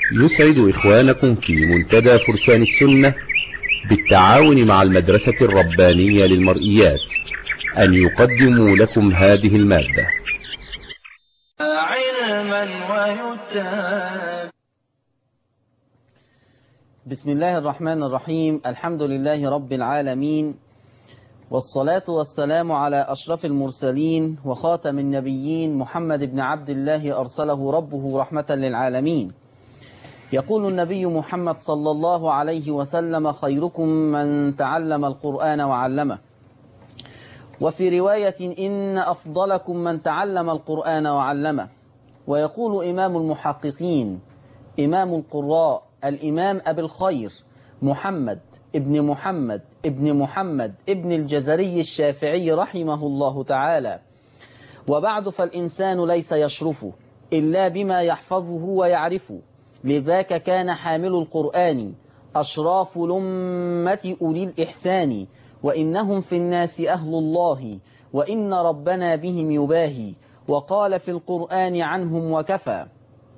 يسعد إخوانكم في منتدى فرسان السنة بالتعاون مع المدرسة الربانية للمرئيات أن يقدموا لكم هذه المادة علما ويتاب بسم الله الرحمن الرحيم الحمد لله رب العالمين والصلاة والسلام على أشرف المرسلين وخاتم النبيين محمد بن عبد الله أرسله ربه رحمة للعالمين يقول النبي محمد صلى الله عليه وسلم خيركم من تعلم القرآن وعلمه وفي رواية إن أفضلكم من تعلم القرآن وعلمه ويقول إمام المحققين إمام القراء الإمام أبي الخير محمد ابن محمد ابن محمد ابن الجزري الشافعي رحمه الله تعالى وبعد فالإنسان ليس يشرف إلا بما يحفظه ويعرفه لذاك كان حامل القرآن أشراف لمة أولي الإحسان وإنهم في الناس أهل الله وإن ربنا بهم يباهي وقال في القرآن عنهم وكفى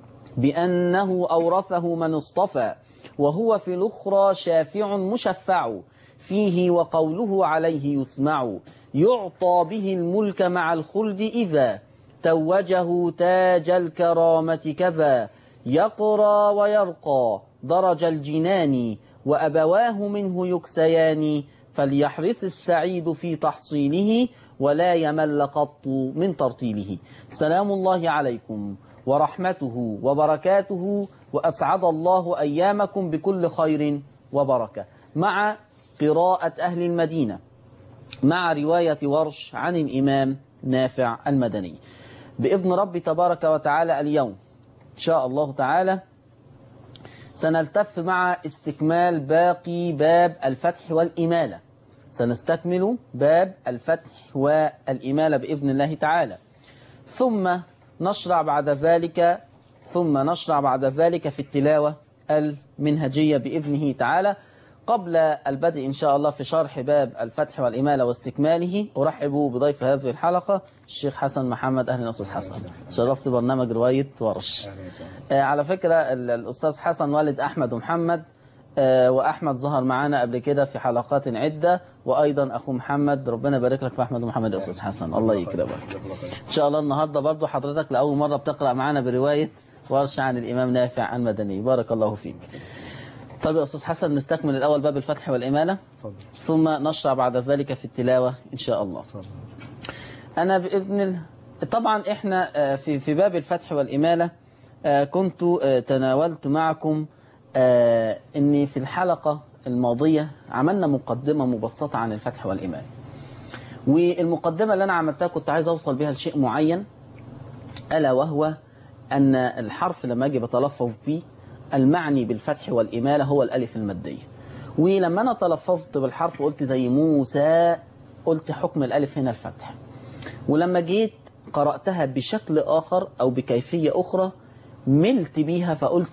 بأنه أورثه من اصطفى وهو في الأخرى شافع مشفع فيه وقوله عليه يسمع يعطى به الملك مع الخلد إذا توجه تاج الكرامة كذا يقرى ويرقى درج الجنان وأبواه منه يكسيان فليحرص السعيد في تحصيله ولا يمل قط من ترتيله سلام الله عليكم ورحمته وبركاته وأسعد الله أيامكم بكل خير وبركة مع قراءة أهل المدينة مع رواية ورش عن الإمام نافع المدني بإذن ربي تبارك وتعالى اليوم إن شاء الله تعالى سنلتف مع استكمال باقي باب الفتح والإمالة سنستكمل باب الفتح والإمالة بإذن الله تعالى ثم نشرع بعد ذلك ثم نشرع بعد ذلك في التلاوة المنهجية بإذنه تعالى قبل البدء إن شاء الله في شرح باب الفتح والإمالة واستكماله أرحب بضيف هذه الحلقة الشيخ حسن محمد أهلا أستاذ حسن شرفت برنامج رواية ورش آه على فكرة الأستاذ حسن والد أحمد ومحمد آه وأحمد ظهر معنا قبل كده في حلقات عدة وأيضا أخو محمد ربنا يبارك لك في أحمد ومحمد يا أستاذ حسن الله يكرمك إن شاء الله النهاردة برضو حضرتك لأول مرة بتقرأ معنا برواية ورش عن الإمام نافع المدني بارك الله فيك طيب يا أستاذ حسن نستكمل الأول باب الفتح والإمالة فضل. ثم نشرع بعد ذلك في التلاوة إن شاء الله فضل. أنا بإذن الله طبعا إحنا آه، في في باب الفتح والإمالة آه، كنت آه، تناولت معكم آه، إني في الحلقة الماضية عملنا مقدمة مبسطة عن الفتح والإمالة والمقدمة اللي أنا عملتها كنت عايز أوصل بها لشيء معين ألا وهو أن الحرف لما أجي بتلفظ فيه المعني بالفتح والإمالة هو الألف المادية ولما أنا تلفظت بالحرف قلت زي موسى قلت حكم الألف هنا الفتح ولما جيت قرأتها بشكل آخر أو بكيفية أخرى ملت بيها فقلت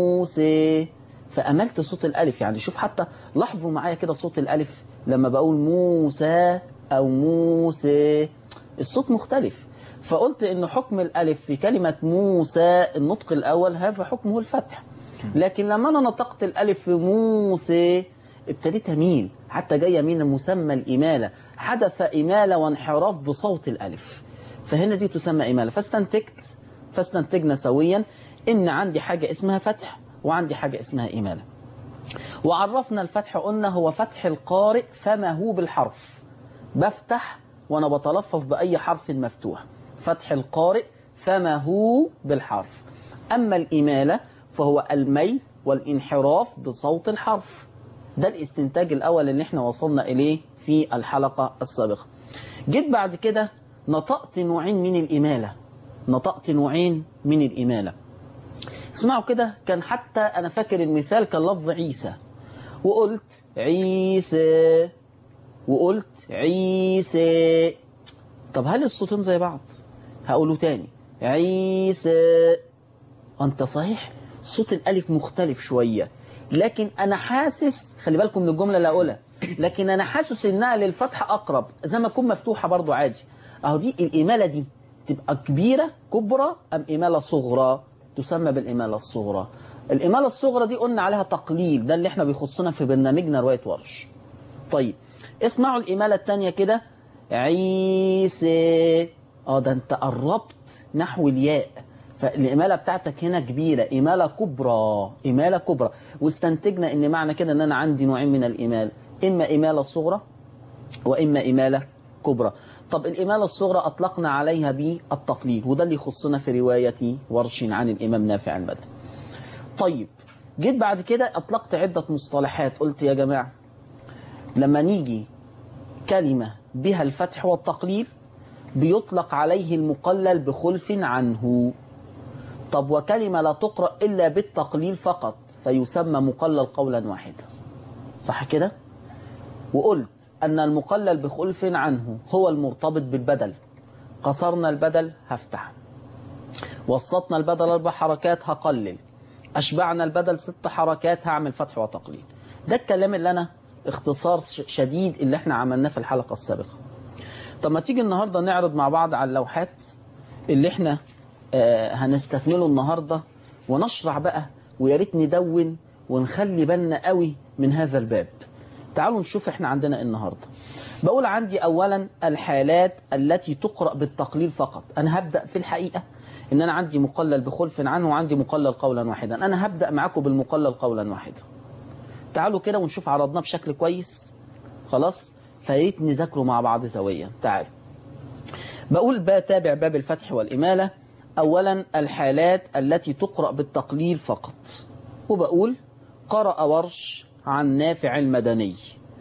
موسى فأملت صوت الألف يعني شوف حتى لاحظوا معايا كده صوت الألف لما بقول موسى أو موسى الصوت مختلف فقلت إن حكم الألف في كلمة موسى النطق الأول هذا حكمه الفتح لكن لما أنا نطقت الألف في موسى ابتديت أميل حتى جاية من مسمى الإمالة حدث إمالة وانحراف بصوت الألف فهنا دي تسمى إمالة فاستنتجت فاستنتجنا سويا إن عندي حاجة اسمها فتح وعندي حاجة اسمها إمالة وعرفنا الفتح قلنا هو فتح القارئ فما هو بالحرف بفتح وأنا بتلفظ بأي حرف مفتوح فتح القارئ فما هو بالحرف أما الإمالة فهو الميل والانحراف بصوت الحرف ده الاستنتاج الأول اللي احنا وصلنا إليه في الحلقة السابقة جيت بعد كده نطقت نوعين من الإمالة نطقت نوعين من الإمالة اسمعوا كده كان حتى أنا فاكر المثال كان لفظ عيسى وقلت عيسى وقلت عيسى طب هل الصوتين زي بعض هقوله تاني عيسى انت صحيح صوت الالف مختلف شويه لكن انا حاسس خلي بالكم من الجمله اللي هقولها لكن انا حاسس انها للفتح اقرب زي ما تكون مفتوحه برضو عادي اهو دي الاماله دي تبقى كبيره كبرى ام اماله صغرى تسمى بالاماله الصغرى الإمالة الصغرى دي قلنا عليها تقليل ده اللي احنا بيخصنا في برنامجنا رواية ورش طيب اسمعوا الإمالة التانية كده عيسى اه ده انت قربت نحو الياء فالإمالة بتاعتك هنا كبيرة إمالة كبرى إمالة كبرى واستنتجنا إن معنى كده إن أنا عندي نوعين من الإمالة إما إمالة صغرى وإما إمالة كبرى طب الإمالة الصغرى أطلقنا عليها بالتقليد وده اللي يخصنا في رواية ورش عن الإمام نافع المدني طيب جيت بعد كده أطلقت عدة مصطلحات قلت يا جماعة لما نيجي كلمة بها الفتح والتقليل بيطلق عليه المقلل بخلف عنه طب وكلمة لا تقرأ إلا بالتقليل فقط فيسمى مقلل قولا واحدا صح كده؟ وقلت أن المقلل بخلف عنه هو المرتبط بالبدل قصرنا البدل هفتح وسطنا البدل أربع حركات هقلل أشبعنا البدل ست حركات هعمل فتح وتقليل ده الكلام اللي أنا اختصار شديد اللي احنا عملناه في الحلقة السابقة طب ما تيجي النهاردة نعرض مع بعض على اللوحات اللي احنا آه هنستكمله النهاردة ونشرح بقى ويا ريت ندون ونخلي بالنا قوي من هذا الباب تعالوا نشوف احنا عندنا ايه النهارده بقول عندي اولا الحالات التي تقرا بالتقليل فقط انا هبدا في الحقيقه ان انا عندي مقلل بخلف عنه وعندي مقلل قولا واحدا انا هبدا معاكم بالمقلل قولا واحدا تعالوا كده ونشوف عرضناه بشكل كويس خلاص فياريت نذاكره مع بعض سويا تعالوا بقول بتابع باب الفتح والإمالة أولا الحالات التي تقرأ بالتقليل فقط وبقول قرأ ورش عن نافع المدني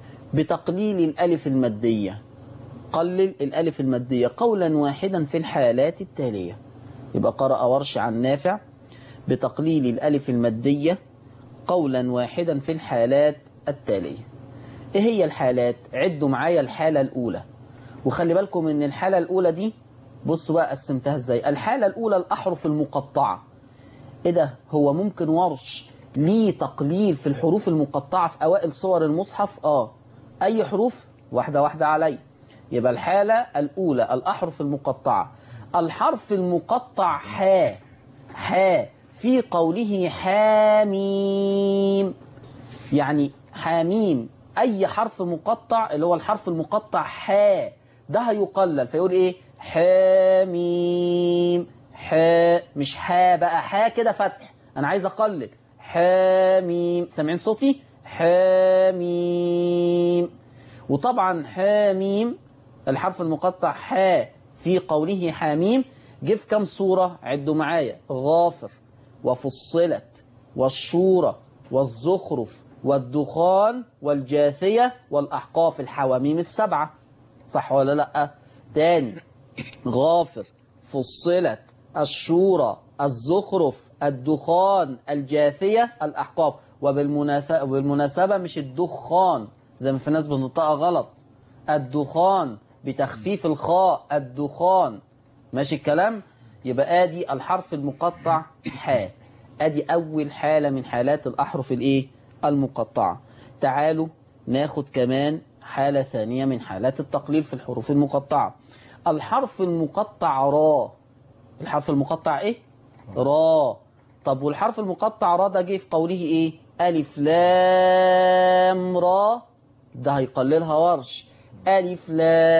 بتقليل الألف المادية قلل الألف المادية قولا واحدا في الحالات التالية يبقى قرأ ورش عن نافع بتقليل الألف المادية قولا واحدا في الحالات التالية ايه هي الحالات عدوا معايا الحالة الأولى وخلي بالكم ان الحالة الأولى دي بصوا بقى قسمتها ازاي الحالة الأولى الأحرف المقطعة ايه ده هو ممكن ورش ليه تقليل في الحروف المقطعة في أوائل صور المصحف اه أي حروف واحدة واحدة علي يبقى الحالة الأولى الأحرف المقطعة الحرف المقطع حا حا في قوله حاميم يعني حاميم أي حرف مقطع اللي هو الحرف المقطع حا ده هيقلل فيقول إيه حاميم حا مش حا بقى حا كده فتح أنا عايز أقلل حاميم سامعين صوتي حاميم وطبعا حاميم الحرف المقطع حا في قوله حاميم جه في كام صورة عدوا معايا غافر وفصلت والشورى والزخرف والدخان والجاثية والأحقاف الحواميم السبعة صح ولا لأ تاني غافر فصلت الشورى الزخرف الدخان الجاثية الأحقاف وبالمناسبة, وبالمناسبة مش الدخان زي ما في ناس بنطقها غلط الدخان بتخفيف الخاء الدخان ماشي الكلام يبقى ادي الحرف المقطع حاء ادي اول حالة من حالات الاحرف الايه المقطعة تعالوا ناخد كمان حالة ثانية من حالات التقليل في الحروف المقطعة الحرف المقطع را الحرف المقطع ايه را طب والحرف المقطع را ده جه في قوله ايه الف لام را ده هيقللها ورش ألف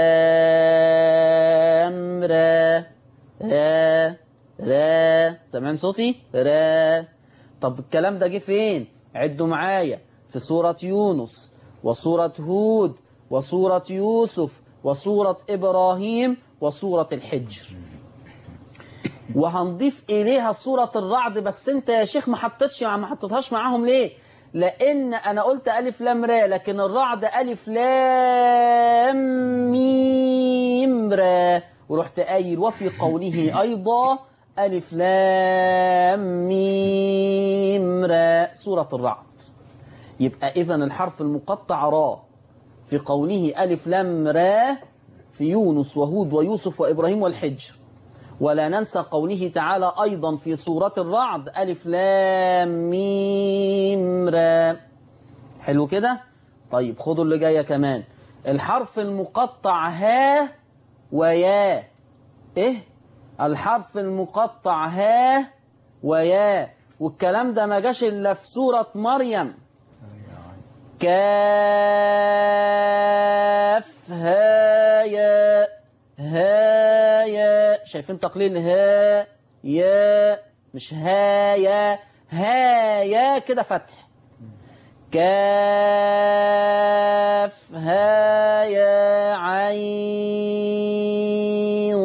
لام را را را سامعين صوتي را طب الكلام ده جه فين عدوا معايا في سورة يونس وسورة هود وسورة يوسف وسورة إبراهيم وسورة الحجر وهنضيف إليها سورة الرعد بس أنت يا شيخ ما حطيتش ما حطيتهاش معاهم ليه لأن أنا قلت ألف لام را لكن الرعد ألف لام ميم را ورحت قايل وفي قوله أيضا ألف لام ميم را سورة الرعد يبقى إذا الحرف المقطع را في قوله ألف لام را في يونس وهود ويوسف وإبراهيم والحجر ولا ننسى قوله تعالى أيضا في سورة الرعد ألف لام ميم را حلو كده طيب خدوا اللي جاية كمان الحرف المقطع ها ويا إيه الحرف المقطع ها ويا والكلام ده ما جاش إلا في سورة مريم كاف ها يا ها يا شايفين تقليل ها يا مش ها يا ها يا كده فتح كاف ها يا عين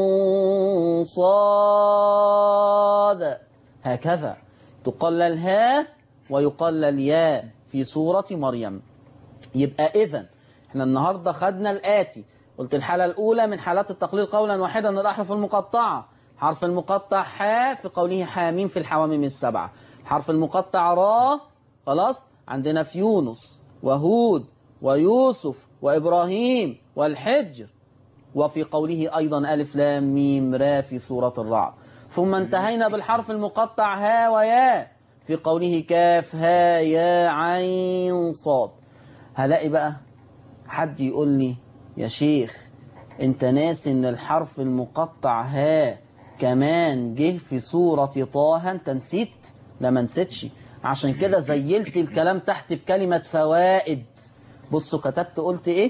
صاد هكذا تقلل ها ويقلل يا في سورة مريم يبقى إذن احنا النهاردة خدنا الآتي قلت الحالة الأولى من حالات التقليل قولا واحدا الأحرف المقطعة حرف المقطع حاء في قوله حاميم في الحواميم السبعة حرف المقطع را خلاص عندنا في يونس وهود ويوسف وإبراهيم والحجر وفي قوله أيضا ألف لام ميم را في سورة الرعد ثم انتهينا بالحرف المقطع ها ويا في قوله كاف ها يا عين صاد هلاقي بقى حد يقول لي يا شيخ انت ناسي ان الحرف المقطع ها كمان جه في سورة طه انت نسيت لا ما نسيتش عشان كده زيلت الكلام تحت بكلمة فوائد بصوا كتبت قلت ايه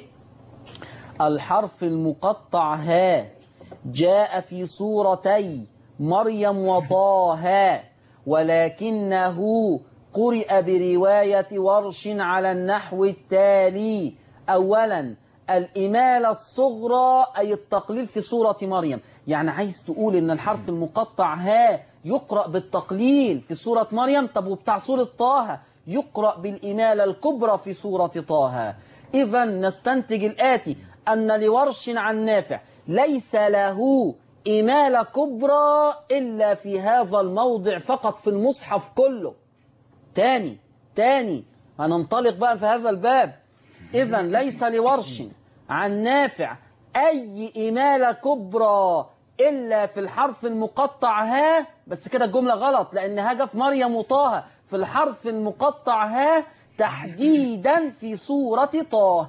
الحرف المقطع ها جاء في سورتي مريم وطه ولكنه قرئ برواية ورش على النحو التالي أولا الإمالة الصغرى أي التقليل في سورة مريم يعني عايز تقول إن الحرف المقطع ها يقرأ بالتقليل في سورة مريم طب وبتاع سورة طه يقرأ بالإمالة الكبرى في سورة طه إذا نستنتج الآتي أن لورش عن نافع ليس له إمالة كبرى إلا في هذا الموضع فقط في المصحف كله تاني تاني هننطلق بقى في هذا الباب إذا ليس لورش عن نافع أي إمالة كبرى إلا في الحرف المقطع ها بس كده الجملة غلط لأن هاجة في مريم وطه في الحرف المقطع ها تحديدا في سورة طه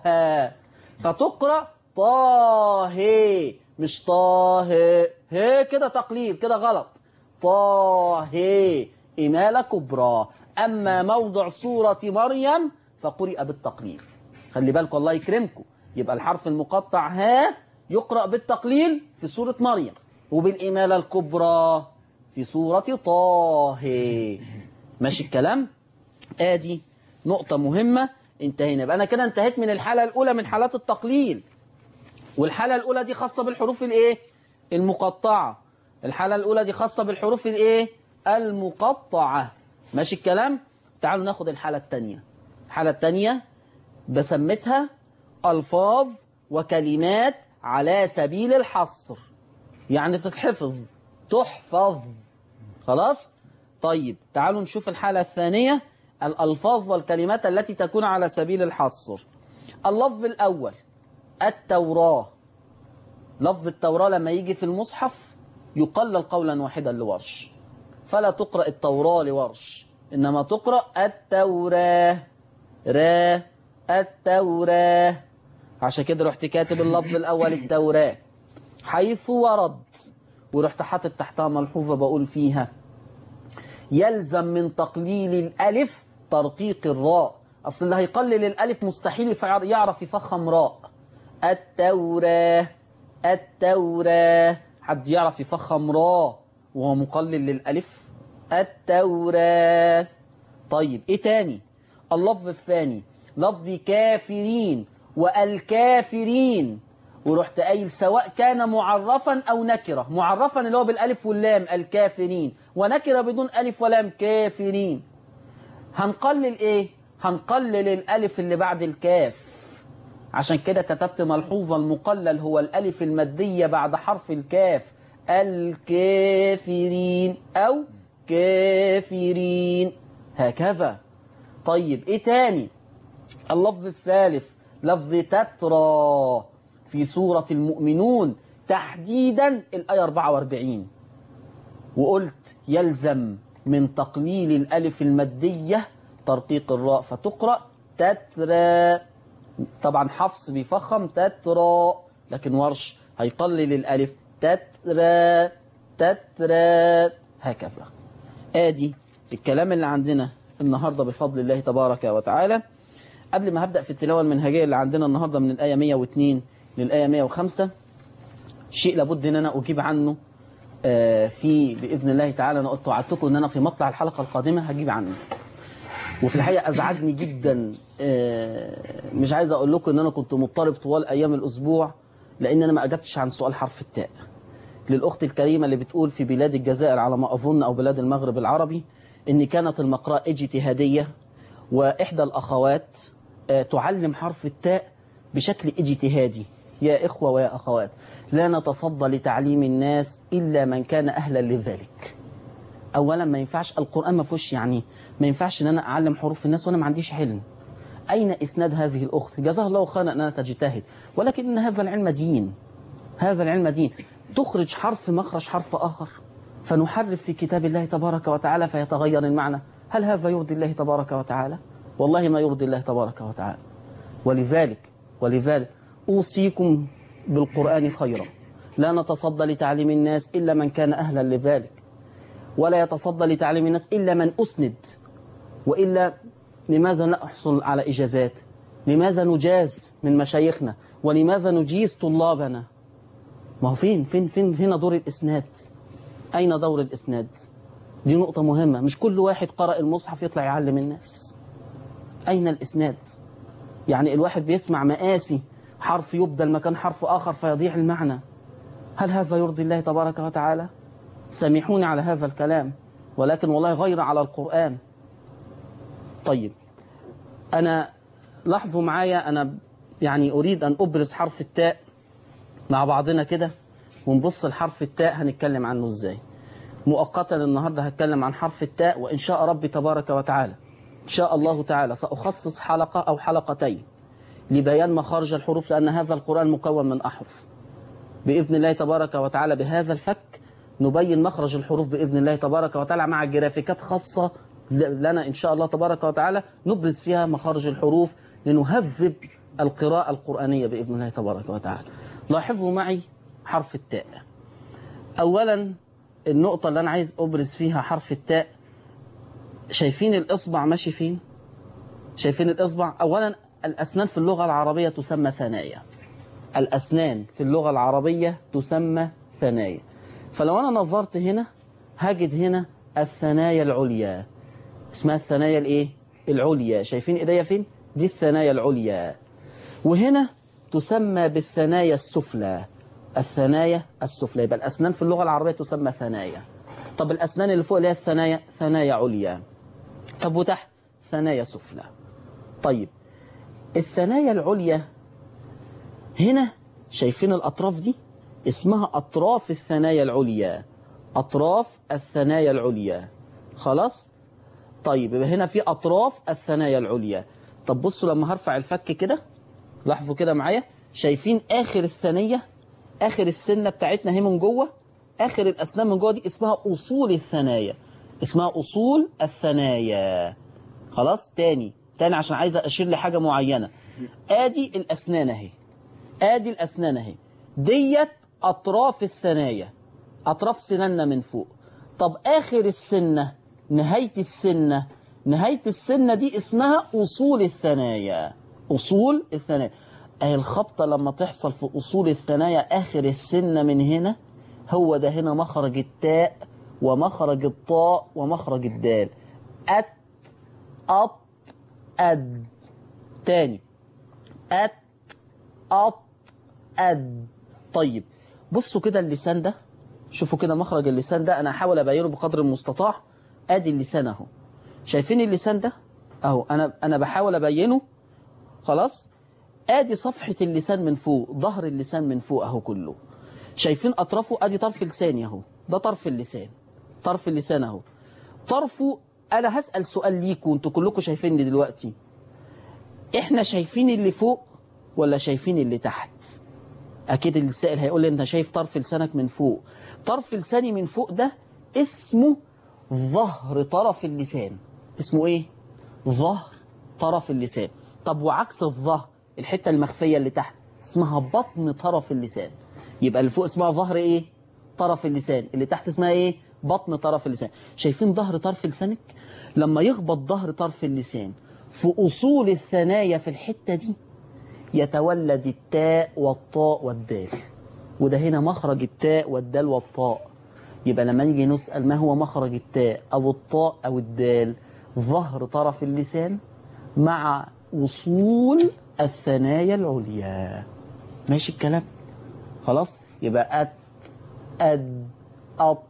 فتقرأ طه مش طه هي كده تقليل كده غلط طه إمالة كبرى أما موضع سورة مريم فقرئ بالتقليل خلي بالكم الله يكرمكم يبقى الحرف المقطع ها يقرأ بالتقليل في سورة مريم وبالإمالة الكبرى في سورة طه ماشي الكلام آدي نقطة مهمة انتهينا يبقى أنا كده انتهيت من الحالة الأولى من حالات التقليل والحالة الأولى دي خاصة بالحروف الإيه المقطعة الحالة الأولى دي خاصة بالحروف الإيه المقطعة ماشي الكلام تعالوا ناخد الحالة الثانية الحالة الثانية بسمتها ألفاظ وكلمات على سبيل الحصر يعني تتحفظ تحفظ خلاص طيب تعالوا نشوف الحالة الثانية الألفاظ والكلمات التي تكون على سبيل الحصر اللفظ الأول التوراة لفظ التوراة لما يجي في المصحف يقلل قولا واحدا لورش فلا تقرأ التوراة لورش إنما تقرأ التوراة را التوراة عشان كده رحت كاتب اللفظ الأول التوراة حيث ورد ورحت حاطط تحتها ملحوظة بقول فيها يلزم من تقليل الألف ترقيق الراء أصل اللي هيقلل الألف مستحيل يعرف يفخم راء التوراة التوراة حد يعرف يفخم راء وهو مقلل للألف التوراة طيب إيه تاني اللفظ الثاني لفظ كافرين والكافرين ورحت قايل سواء كان معرفا أو نكرة معرفا اللي هو بالألف واللام الكافرين ونكرة بدون ألف ولام كافرين هنقلل إيه هنقلل الألف اللي بعد الكاف عشان كده كتبت ملحوظة المقلل هو الألف المادية بعد حرف الكاف الكافرين أو كافرين هكذا طيب إيه تاني اللفظ الثالث لفظ تترى في سورة المؤمنون تحديدا الآية 44 وقلت يلزم من تقليل الألف المادية ترقيق الراء فتقرأ تترى طبعا حفص بيفخم تترى لكن ورش هيقلل الألف تترى تترى هكذا آدي الكلام اللي عندنا النهاردة بفضل الله تبارك وتعالى قبل ما هبدأ في التلاوة المنهجية اللي عندنا النهاردة من الآية 102 للآية 105 شيء لابد ان انا اجيب عنه آه، في باذن الله تعالى انا قلت وعدتكم ان انا في مطلع الحلقه القادمه هجيب عنه وفي الحقيقه ازعجني جدا آه، مش عايز اقول لكم ان انا كنت مضطرب طوال ايام الاسبوع لان انا ما اجبتش عن سؤال حرف التاء للاخت الكريمه اللي بتقول في بلاد الجزائر على ما اظن او بلاد المغرب العربي ان كانت المقرأة اجتهاديه واحدى الاخوات آه، تعلم حرف التاء بشكل اجتهادي يا إخوة ويا أخوات لا نتصدى لتعليم الناس إلا من كان أهلا لذلك أولا ما ينفعش القرآن ما فيهوش يعني ما ينفعش إن أنا أعلم حروف الناس وأنا ما عنديش علم أين إسناد هذه الأخت جزاها الله خيرا أنها تجتهد ولكن إن هذا العلم دين هذا العلم دين تخرج حرف مخرج حرف آخر فنحرف في كتاب الله تبارك وتعالى فيتغير المعنى هل هذا يرضي الله تبارك وتعالى والله ما يرضي الله تبارك وتعالى ولذلك ولذلك أوصيكم بالقرآن خيرا لا نتصدى لتعليم الناس إلا من كان أهلا لذلك ولا يتصدى لتعليم الناس إلا من أسند وإلا لماذا نحصل على إجازات لماذا نجاز من مشايخنا ولماذا نجيز طلابنا ما هو فين فين فين هنا دور الإسناد أين دور الإسناد دي نقطة مهمة مش كل واحد قرأ المصحف يطلع يعلم الناس أين الإسناد يعني الواحد بيسمع مآسي حرف يبدل مكان حرف آخر فيضيع المعنى هل هذا يرضي الله تبارك وتعالى سامحوني على هذا الكلام ولكن والله غير على القرآن طيب أنا لاحظوا معايا أنا يعني أريد أن أبرز حرف التاء مع بعضنا كده ونبص لحرف التاء هنتكلم عنه إزاي مؤقتا النهاردة هتكلم عن حرف التاء وإن شاء ربي تبارك وتعالى إن شاء الله تعالى سأخصص حلقة أو حلقتين لبيان مخارج الحروف لأن هذا القرآن مكون من أحرف بإذن الله تبارك وتعالى بهذا الفك نبين مخرج الحروف بإذن الله تبارك وتعالى مع جرافيكات خاصة لنا إن شاء الله تبارك وتعالى نبرز فيها مخارج الحروف لنهذب القراءة القرآنية بإذن الله تبارك وتعالى لاحظوا معي حرف التاء أولا النقطة اللي أنا عايز أبرز فيها حرف التاء شايفين الإصبع ماشي فين شايفين الإصبع أولا الأسنان في اللغة العربية تسمى ثنايا الأسنان في اللغة العربية تسمى ثنايا فلو أنا نظرت هنا هجد هنا الثنايا العليا اسمها الثنايا الايه العليا شايفين ايديا فين دي الثنايا العليا وهنا تسمى بالثنايا السفلى الثنايا السفلى يبقى الأسنان في اللغة العربية تسمى ثنايا طب الأسنان اللي فوق اللي هي الثنايا ثنايا عليا طب وتحت ثنايا سفلى طيب الثنايا العليا هنا شايفين الأطراف دي اسمها أطراف الثنايا العليا أطراف الثنايا العليا خلاص طيب يبقى هنا في أطراف الثنايا العليا طب بصوا لما هرفع الفك كده لاحظوا كده معايا شايفين آخر الثنية آخر السنة بتاعتنا هي من جوه آخر الأسنان من جوه دي اسمها أصول الثنايا اسمها أصول الثنايا خلاص تاني تاني عشان عايز أشير لحاجة معينة آدي الأسنان أهي آدي الأسنان أهي ديت أطراف الثنايا أطراف سناننا من فوق طب آخر السنة نهاية السنة نهاية السنة دي اسمها أصول الثنايا أصول الثنايا أهي الخبطة لما تحصل في أصول الثنايا آخر السنة من هنا هو ده هنا مخرج التاء ومخرج الطاء ومخرج الدال أت أط أد تاني أت أط أد طيب بصوا كده اللسان ده شوفوا كده مخرج اللسان ده أنا هحاول أبينه بقدر المستطاع أدي اللسان أهو شايفين اللسان ده أهو أنا أنا بحاول أبينه خلاص ادي صفحة اللسان من فوق ظهر اللسان من فوق اهو كله شايفين اطرافه ادي طرف لساني اهو ده طرف اللسان طرف اللسان اهو طرفه انا هسأل سؤال ليكوا انتوا كلكم شايفيني دلوقتي احنا شايفين اللي فوق ولا شايفين اللي تحت اكيد السائل هيقول لي انت شايف طرف لسانك من فوق طرف لساني من فوق ده اسمه ظهر طرف اللسان اسمه ايه ظهر طرف اللسان طب وعكس الظهر الحتة المخفية اللي تحت اسمها بطن طرف اللسان يبقى اللي فوق اسمها ظهر ايه طرف اللسان اللي تحت اسمها ايه بطن طرف اللسان شايفين ظهر طرف لسانك لما يخبط ظهر طرف اللسان في أصول الثنايا في الحتة دي يتولد التاء والطاء والدال وده هنا مخرج التاء والدال والطاء يبقى لما نيجي نسأل ما هو مخرج التاء أو الطاء أو الدال ظهر طرف اللسان مع وصول الثنايا العليا ماشي الكلام خلاص يبقى أت أد أط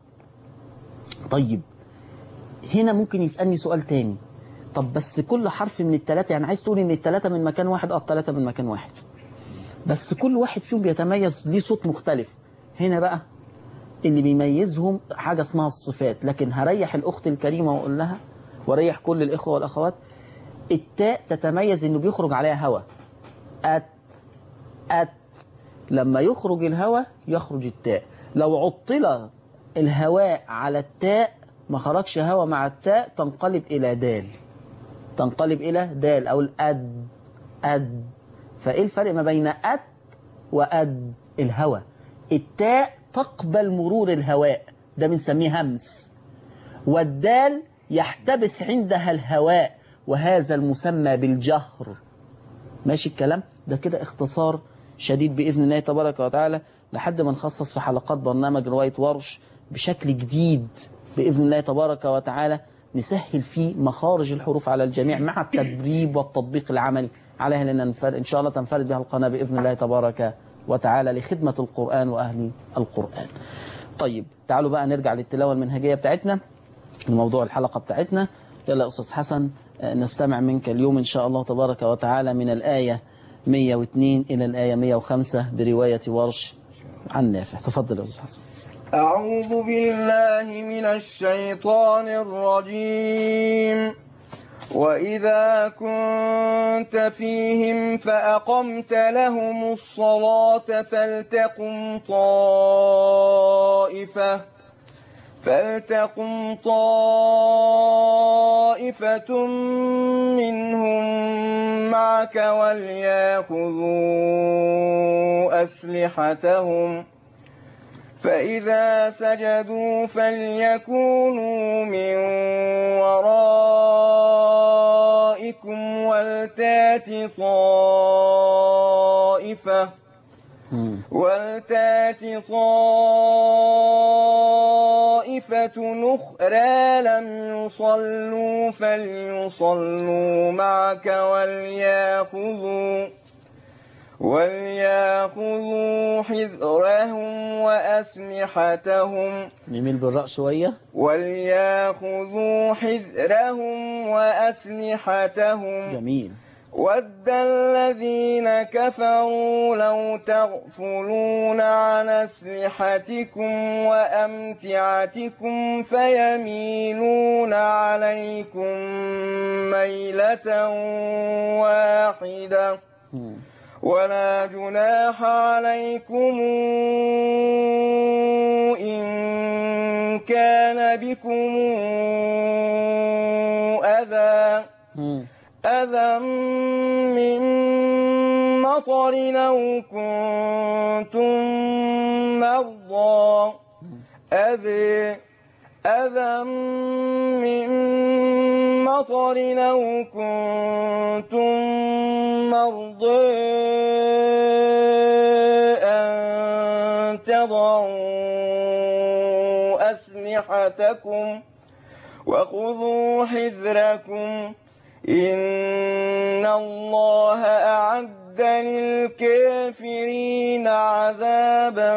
طيب هنا ممكن يسألني سؤال تاني طب بس كل حرف من الثلاثة يعني عايز تقول ان الثلاثة من مكان واحد اه الثلاثة من مكان واحد بس كل واحد فيهم بيتميز ليه صوت مختلف هنا بقى اللي بيميزهم حاجة اسمها الصفات لكن هريح الأخت الكريمة وأقول لها وريح كل الإخوة والأخوات التاء تتميز إنه بيخرج عليها هواء أت أت لما يخرج الهواء يخرج التاء لو عطل الهواء على التاء ما خرجش هواء مع التاء تنقلب إلى دال تنقلب إلى دال أو الأد أد فإيه الفرق ما بين أت وأد الهواء التاء تقبل مرور الهواء ده بنسميه همس والدال يحتبس عندها الهواء وهذا المسمى بالجهر ماشي الكلام ده كده اختصار شديد بإذن الله تبارك وتعالى لحد ما نخصص في حلقات برنامج رواية ورش بشكل جديد بإذن الله تبارك وتعالى نسهل فيه مخارج الحروف على الجميع مع التدريب والتطبيق العملي عليها لأن ننفرد إن شاء الله تنفرد بها القناة بإذن الله تبارك وتعالى لخدمة القرآن وأهل القرآن طيب تعالوا بقى نرجع للتلاوة المنهجية بتاعتنا لموضوع الحلقة بتاعتنا يلا يا أستاذ حسن آه، نستمع منك اليوم إن شاء الله تبارك وتعالى من الآية 102 إلى الآية 105 برواية ورش عن نافع تفضل يا أستاذ حسن أعوذ بالله من الشيطان الرجيم وإذا كنت فيهم فأقمت لهم الصلاة فلتقم طائفة فلتقم طائفة منهم معك وليأخذوا أسلحتهم فإذا سجدوا فليكونوا من ورائكم ولتات طائفة ولتات طائفة أخرى لم يصلوا فليصلوا معك وليأخذوا وليأخذوا حذرهم وأسلحتهم نميل بالراء شوية وليأخذوا حذرهم وأسلحتهم جميل ود الذين كفروا لو تغفلون عن أسلحتكم وأمتعتكم فيميلون عليكم ميلة واحدة مم. ولا جناح عليكم إن كان بكم أذى مم. أذى من مطر أو كنتم مرضى أذى أذى من مطر أو كنتم مرضى أن تضعوا أسلحتكم وخذوا حذركم إن الله أعد للكافرين عذابا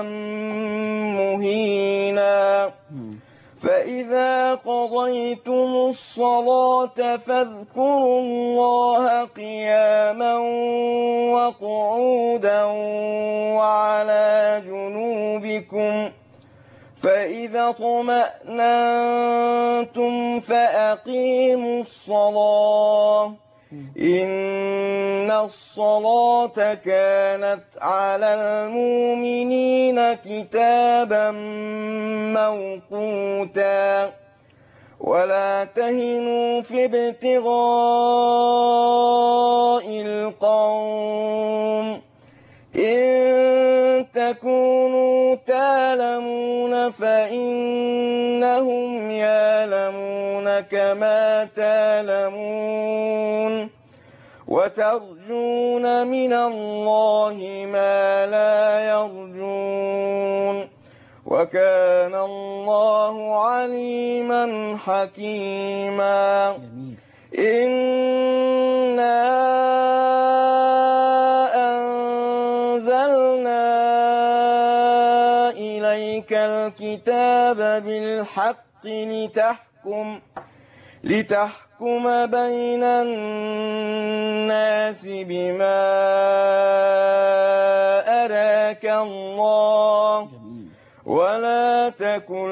مهينا فإذا قضيتم الصلاة فاذكروا الله قياما وقعودا وعلى جنوبكم فإذا طمأننتم فأقيموا الصلاة إن الصلاة كانت على المؤمنين كتابا موقوتا ولا تهنوا في ابتغاء القوم إن تكونوا تعلمون فإنهم يعلمون كما تعلمون وترجون من الله ما لا يرجون وكان الله عليما حكيما جميل إنا أنزلنا إليك الكتاب بالحق لتحكم لتحكم بين الناس بما أراك الله جميل ولا تكن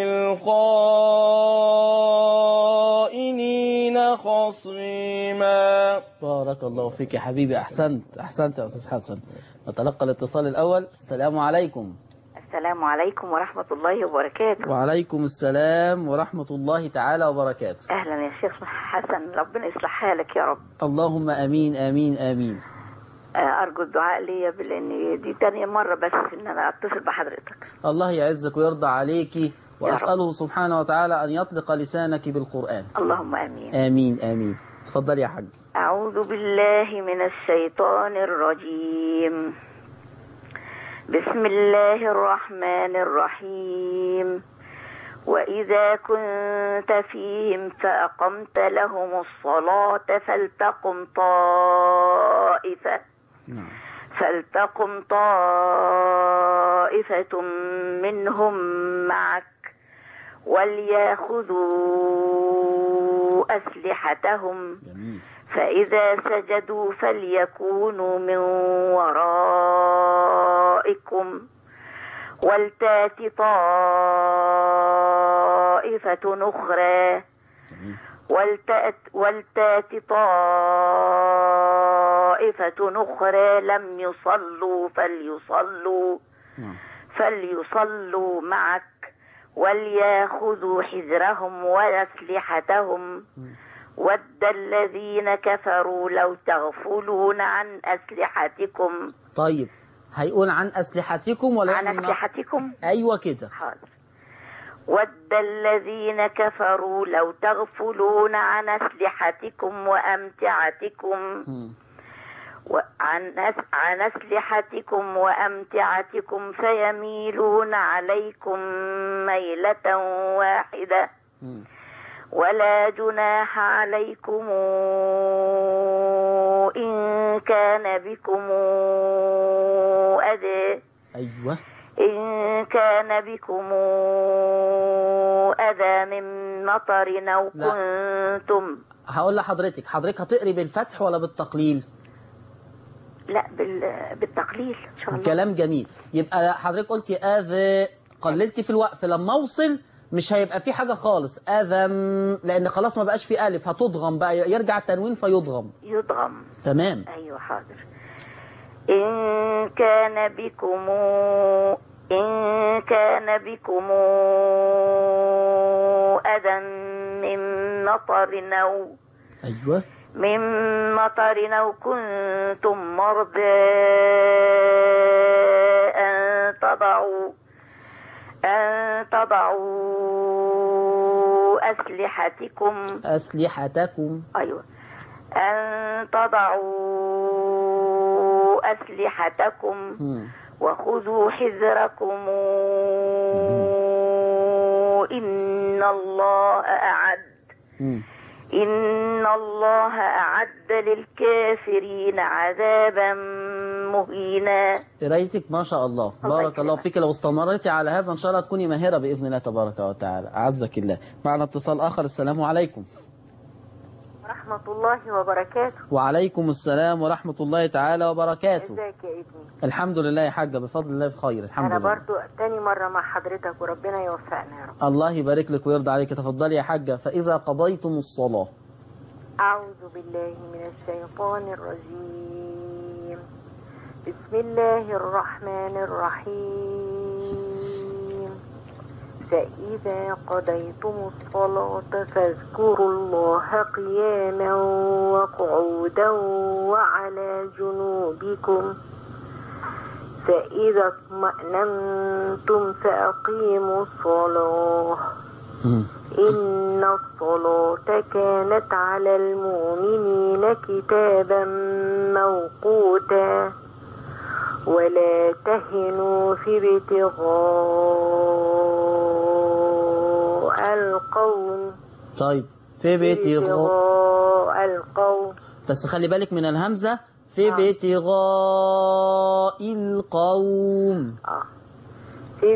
للخائنين خصيما بارك الله فيك يا حبيبي أحسنت أحسنت يا أستاذ حسن نتلقى الاتصال الأول السلام عليكم السلام عليكم ورحمة الله وبركاته وعليكم السلام ورحمة الله تعالى وبركاته أهلا يا شيخ حسن ربنا يصلح حالك يا رب اللهم أمين أمين أمين آه، أرجو الدعاء ليا لأن دي تانية مرة بس إن أنا أتصل بحضرتك الله يعزك ويرضى عليك وأسأله سبحانه وتعالى أن يطلق لسانك بالقرآن اللهم آمين آمين آمين تفضل يا حاج أعوذ بالله من الشيطان الرجيم بسم الله الرحمن الرحيم وإذا كنت فيهم فأقمت لهم الصلاة فلتقم طائفة نعم فلتقم طائفة منهم معك ولياخذوا أسلحتهم جميل فإذا سجدوا فليكونوا من ورائكم ولتات طائفة أخرى جميل ولتأت ولتات طائفة أخرى لم يصلوا فليصلوا نعم فليصلوا معك ولياخذوا حذرهم وأسلحتهم ود الذين كفروا لو تغفلون عن أسلحتكم طيب هيقول عن أسلحتكم ولا عن يعمل- أسلحتكم أيوة كده حاضر ود الذين كفروا لو تغفلون عن أسلحتكم وأمتعتكم مم. وعن أس- عن أسلحتكم وأمتعتكم فيميلون عليكم ميلة واحدة مم. ولا جناح عليكم إن كان بكم أذى أيوة إن كان بكم أذى من مطر أو لا. كنتم هقول لحضرتك حضرتك هتقري بالفتح ولا بالتقليل لا بال... بالتقليل إن شاء الله كلام جميل يبقى حضرتك قلتي اذى قللتي في الوقف لما اوصل مش هيبقى في حاجة خالص اذم لان خلاص ما بقاش في الف هتضغم بقى يرجع التنوين فيضغم يضغم تمام أيوة حاضر إن كان بكم إن كان بكم أذى من مطر أو ايوه من مطر أو كنتم مرضى أن تضعوا أن تضعوا أسلحتكم اسلحتكم أيوة أن تضعوا أسلحتكم مم. وخذوا حذركم إن الله أعد مم. إن الله أعد للكافرين عذابا مهينا قرايتك ما شاء الله الله بارك الله يكرمك. فيك لو استمريتي على هذا ان شاء الله تكوني ماهرة باذن الله تبارك وتعالى اعزك الله معنا اتصال اخر السلام عليكم ورحمة الله وبركاته وعليكم السلام ورحمة الله تعالى وبركاته ازيك يا ابني الحمد لله يا حاجة بفضل الله بخير الحمد أنا لله برضو تاني مرة مع حضرتك وربنا يوفقنا يا رب الله يبارك لك ويرضى عليك تفضلي يا حاجة فإذا قضيتم الصلاة أعوذ بالله من الشيطان الرجيم بسم الله الرحمن الرحيم فإذا قضيتم الصلاة فاذكروا الله قياما وقعودا وعلى جنوبكم فإذا اطمأننتم فأقيموا الصلاة مم. إن الصلاة كانت على المؤمنين كتابا موقوتا ولا تهنوا في ابتغاء القوم طيب في بيتي غ... ابتغاء القوم بس خلي بالك من الهمزة في ابتغاء القوم آه. في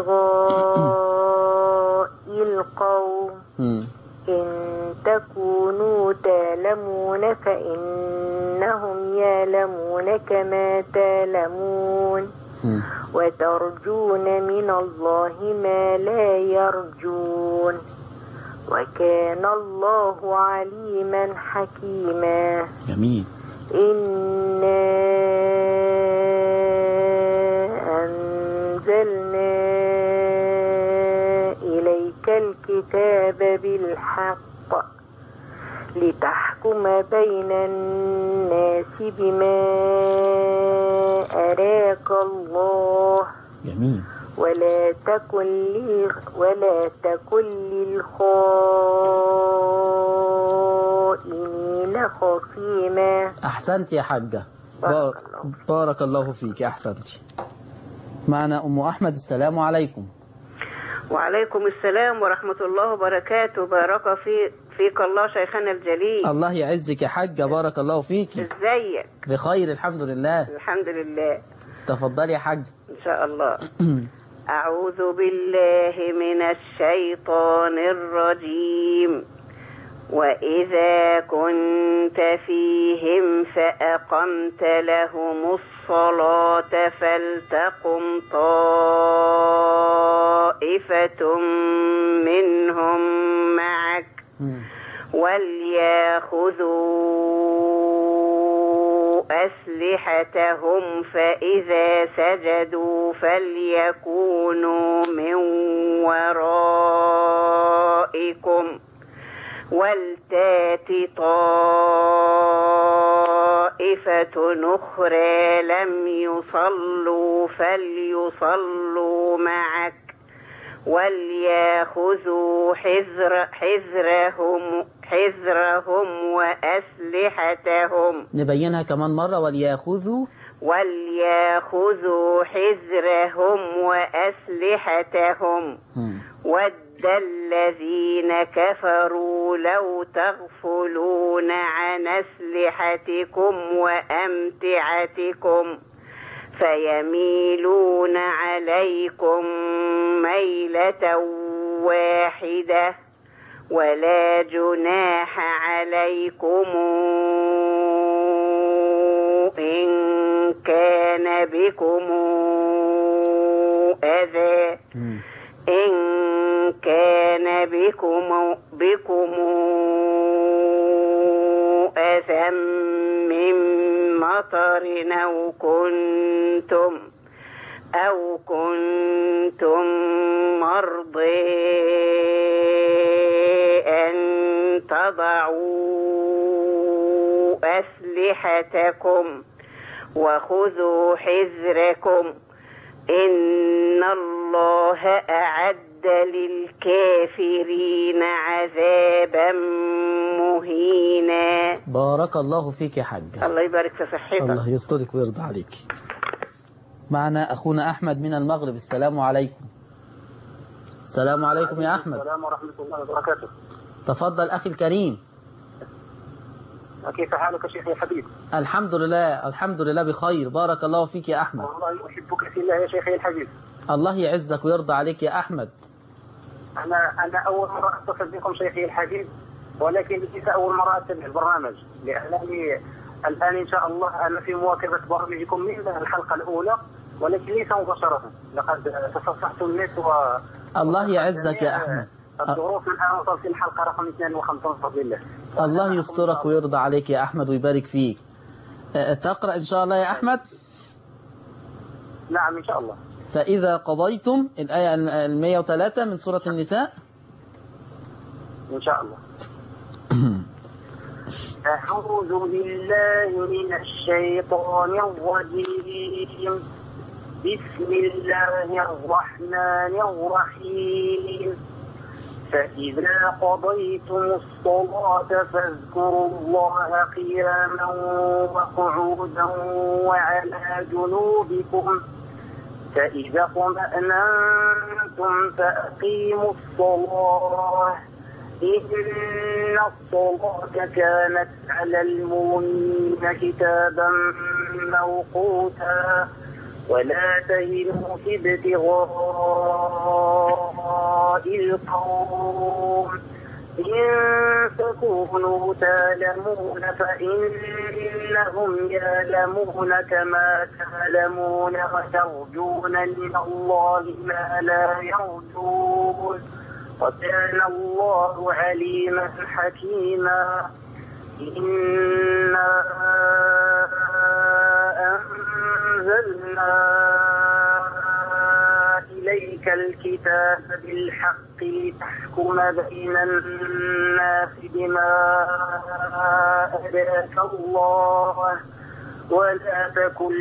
ابتغاء القوم مم. إن تكونوا تعلمون فإنهم يعلمون كما تعلمون مم. وترجون من الله ما لا يرجون وكان الله عليما حكيما جميل إنا أنزلنا إليك الكتاب بالحق لتحكم بين الناس بما أراك الله جميل ولا تكن لل ولا تكن للخائنين خصيما أحسنت يا حاجة بارك بار- الله. بارك الله فيك أحسنت معنا أم أحمد السلام عليكم وعليكم السلام ورحمة الله وبركاته بارك في فيك الله شيخنا الجليل الله يعزك يا حاجة بارك الله فيك ازيك بخير الحمد لله الحمد لله تفضلي يا حاج ان شاء الله أعوذ بالله من الشيطان الرجيم وإذا كنت فيهم فأقمت لهم الصلاة فلتقم طائفة منهم معك مم. ولياخذوا أسلحتهم فإذا سجدوا فليكونوا من ورائكم ولتات طائفة أخرى لم يصلوا فليصلوا معك ولياخذوا حذر حذرهم حذرهم وأسلحتهم نبينها كمان مرة وليأخذوا ولياخذوا حذرهم وأسلحتهم مم. ود الذين كفروا لو تغفلون عن أسلحتكم وأمتعتكم فيميلون عليكم ميلة واحدة ولا جناح عليكم إن كان بكم أذى مم. إن كان بكم بكم أذى من مطر أو كنتم أو كنتم مرضى أن تضعوا أسلحتكم وخذوا حذركم إن الله أعد للكافرين عذابا مهينا بارك الله فيك يا حاج الله يبارك في صحتك الله يسترك ويرضى عليك معنا أخونا أحمد من المغرب السلام عليكم السلام عليكم يا أحمد السلام ورحمة الله وبركاته تفضل أخي الكريم كيف حالك شيخي الحبيب الحمد لله الحمد لله بخير بارك الله فيك يا أحمد والله أحبك في الله يا شيخي الحبيب الله يعزك ويرضى عليك يا أحمد أنا أنا أول مرة أتصل بكم شيخي الحبيب ولكن ليس أول مرة أتبع البرنامج لأنني الآن إن شاء الله أنا في مواكبة برامجكم من الحلقة الأولى ولكن ليس مباشرة لقد تصفحت النت و الله يعزك يا أحمد الظروف الآن وصلت الحلقة رقم 52 بفضل الله الله يسترك ويرضى عليك يا أحمد ويبارك فيك أه، تقرأ إن شاء الله يا أحمد نعم إن شاء الله فإذا قضيتم الآية ال 103 من سورة النساء إن شاء الله أعوذ بالله من الشيطان الرجيم بسم الله الرحمن الرحيم فإذا قضيتم الصلاة فاذكروا الله قياما وقعودا وعلى جنوبكم فإذا اطمأننتم فأقيموا الصلاة إن الصلاة كانت على المؤمنين كتابا موقوتا ولا تهنوا في ابتغاء القوم إن تكونوا تعلمون فإنهم يعلمون كما تعلمون وترجون من الله ما لا يرجون وكان الله عليما حكيما إنا أنزلنا إليك الكتاب بالحق لتحكم بين الناس بما أراك الله ولا تكن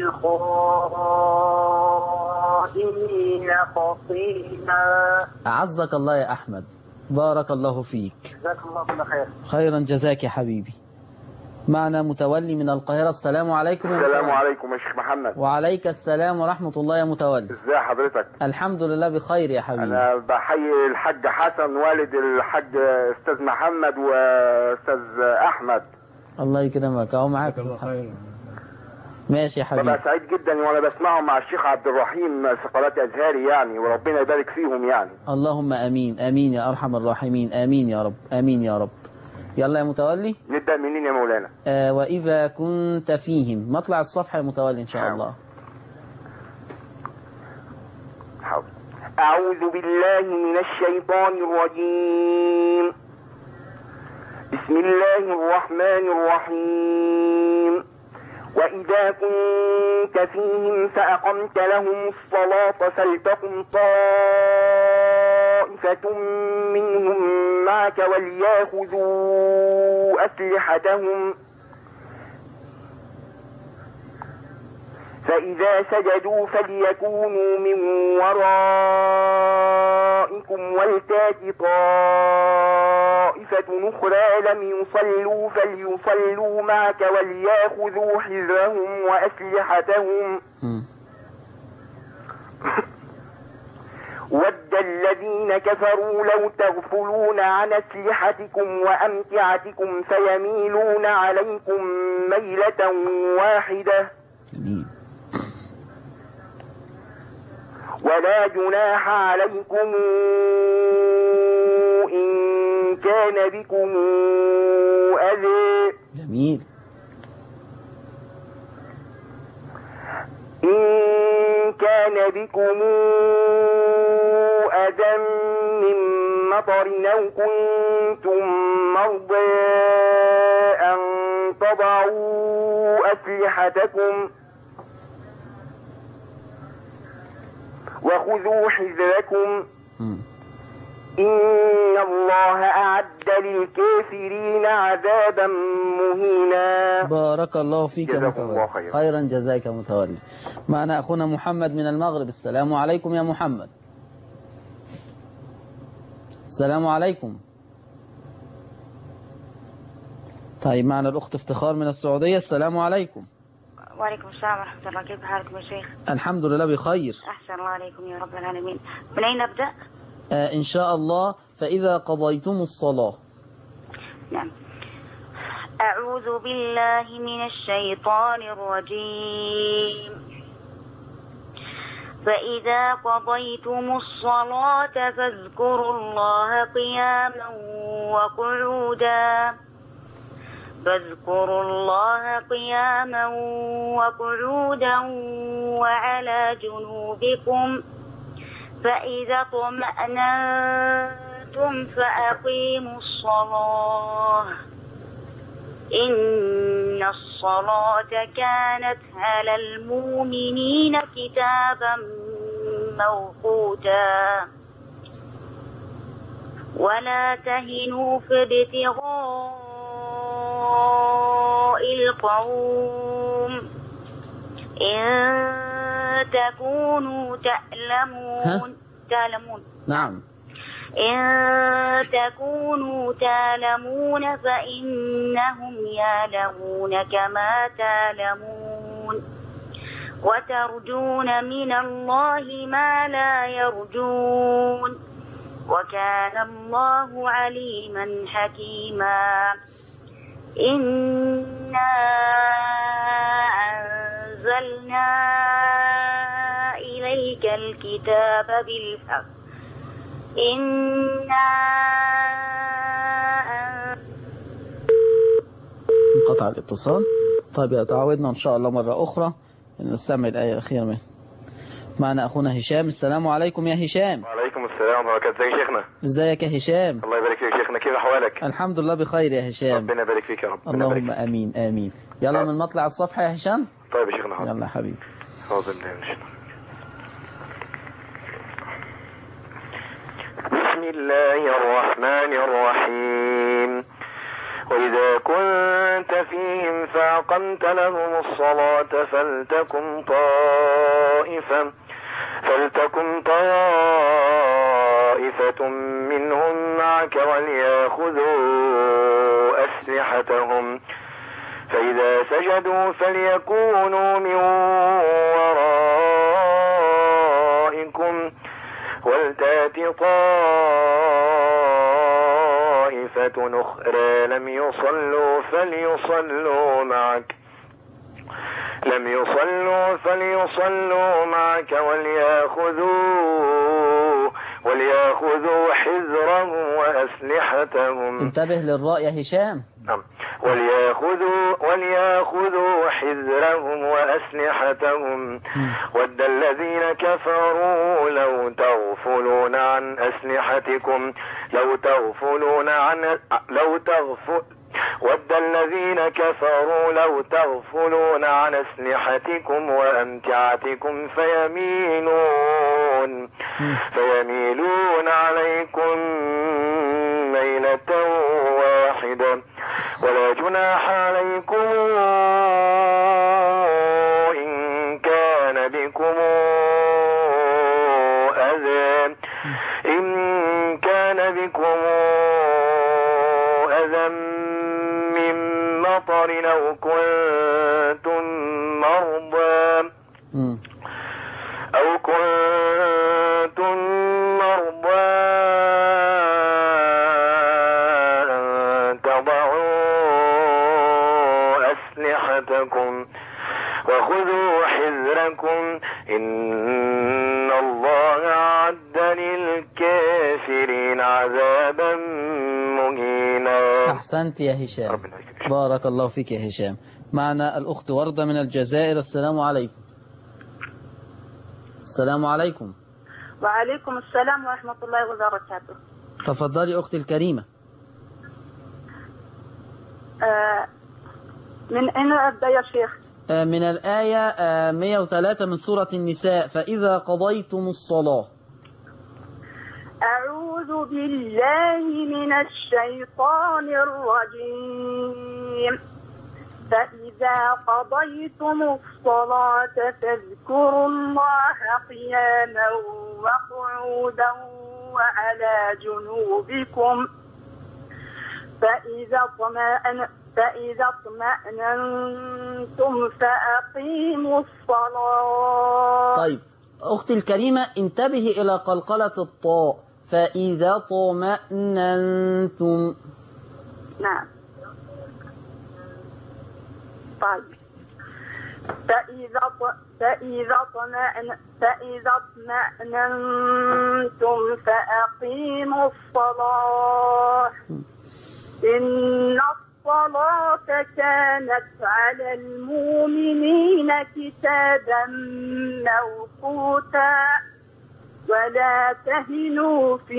للخائنين خصيما أعزك الله يا أحمد بارك الله فيك جزاك الله كل خير خيرا جزاك يا حبيبي معنا متولي من القاهرة السلام عليكم يا السلام متولي. عليكم يا شيخ محمد وعليك السلام ورحمة الله يا متولي ازي حضرتك الحمد لله بخير يا حبيبي انا بحيي الحاج حسن والد الحاج استاذ محمد واستاذ احمد الله يكرمك اهو معاك أستاذ حسن. ماشي يا حبيبي ببقى سعيد جدا وانا بسمعهم مع الشيخ عبد الرحيم في قناه ازهري يعني وربنا يبارك فيهم يعني اللهم امين امين يا ارحم الراحمين امين يا رب امين يا رب يلا يا متولي نبدا منين يا مولانا آه واذا كنت فيهم مطلع الصفحه يا متولي ان شاء الله حاضر أعوذ بالله من الشيطان الرجيم بسم الله الرحمن الرحيم وإذا كنت فيهم فأقمت لهم الصلاة فلتقم طائفة منهم معك وليأخذوا أسلحتهم فإذا سجدوا فليكونوا من ورائكم ولتات طائفة أخرى لم يصلوا فليصلوا معك وليأخذوا حذرهم وأسلحتهم مم. ود الذين كفروا لو تغفلون عن أسلحتكم وأمتعتكم فيميلون عليكم ميلة واحدة جميل ولا جناح عليكم إن كان بكم أذى جميل إن كان بكم أذى من مطر أو كنتم مرضى أن تضعوا أسلحتكم وخذوا حذركم مم. إن الله أعد للكافرين عذابا مهينا بارك الله فيك يا جزاكم الله متولي خيرا. خيرا جزاك يا متولي معنا أخونا محمد من المغرب السلام عليكم يا محمد السلام عليكم طيب معنا الأخت افتخار من السعودية السلام عليكم وعليكم السلام ورحمة الله كيف حالكم يا شيخ الحمد لله بخير أحسن الله عليكم يا رب العالمين من أين أبدأ آه إن شاء الله فإذا قضيتم الصلاة نعم أعوذ بالله من الشيطان الرجيم فإذا قضيتم الصلاة فاذكروا الله قياما وقعودا فاذكروا الله قياما وقعودا وعلى جنوبكم فإذا اطمأننتم فأقيموا الصلاة إن الصلاة كانت على المؤمنين كتابا موقوتا ولا تهنوا في ابتغاء القوم إن تكونوا تعلمون تعلمون نعم إن تكونوا تعلمون فإنهم يعلمون كما تعلمون وترجون من الله ما لا يرجون وكان الله عليما حكيما إنا أنزلنا إليك الكتاب بالحق إنا أن- انقطع الاتصال طيب يا تعودنا إن شاء الله مرة أخرى أن نستمع الآية الأخيرة منه معنا أخونا هشام السلام عليكم يا هشام وعليكم السلام ورحمة الله ازيك يا شيخنا ازيك يا هشام الله يبارك فيك يا شيخنا كيف احوالك الحمد لله بخير يا هشام ربنا يبارك فيك يا رب ربنا يبارك اللهم امين امين يلا من مطلع الصفحه يا هشام فيك. طيب يا شيخنا حاضر يلا يا حبيبي أعوذ بالله من الشيطان بسم الله الرحمن الرحيم وإذا كنت فيهم فأقمت لهم الصلاة فلتكن طائفة فلتكن طائفة منهم معك وليأخذوا أسلحتهم فإذا سجدوا فليكونوا من ورائكم ولتات طائفة أخرى لم يصلوا فليصلوا معك لم يصلوا فليصلوا معك وليأخذوا وليأخذوا حذرهم وأسلحتهم انتبه للراء يا هشام نعم وليأخذوا وليأخذوا حذرهم وأسلحتهم ود الذين كفروا لو تغفلون عن أسلحتكم لو تغفلون عن لو تغفل ود الذين كفروا لو تغفلون عن أسلحتكم وأمتعتكم فيميلون فيميلون عليكم ميلة واحدة ولا جناح عليكم إن كان بكم أذى إن كان بكم أذى من مطر أو كنتم مرضى مم. أو كنتم مرضى أن تضعوا أسلحتكم وخذوا حذركم إن الله أعد للكافرين عذابا مهينا احسنت يا هشام ربنا يكرمك. بارك الله فيك يا هشام معنا الاخت ورده من الجزائر السلام عليكم السلام عليكم وعليكم السلام ورحمة الله وبركاته تفضلي اختي الكريمه آه من أين أبدأ يا شيخ آه، من الآية آه، 103 من سورة النساء فإذا قضيتم الصلاة أعوذ بالله من الشيطان الرجيم فإذا قضيتم الصلاة فاذكروا الله قياما وقعودا وعلى جنوبكم فإذا اطمأن فإذا اطمأننتم فأقيموا الصلاة طيب أختي الكريمة انتبهي إلى قلقلة الطاء فإذا طمأننتم نعم طيب فإذا ط- فإذا اطمأن فإذا اطمأننتم فأقيموا الصلاة إن الصلاة كانت على المؤمنين كتابا موقوتا ولا تهنوا في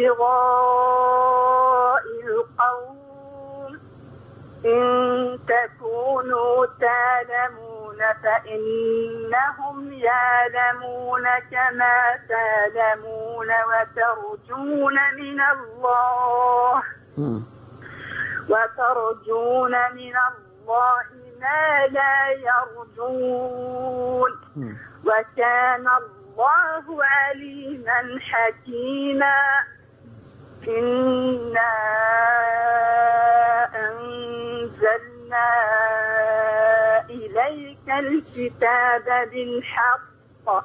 ابتغاء القوم إن تكونوا تعلمون فإنهم يعلمون كما تعلمون وترجون من الله مم. وترجون من الله ما لا يرجون مم. وكان الله عليما حكيما إنا أنزلنا إليك الكتاب بالحق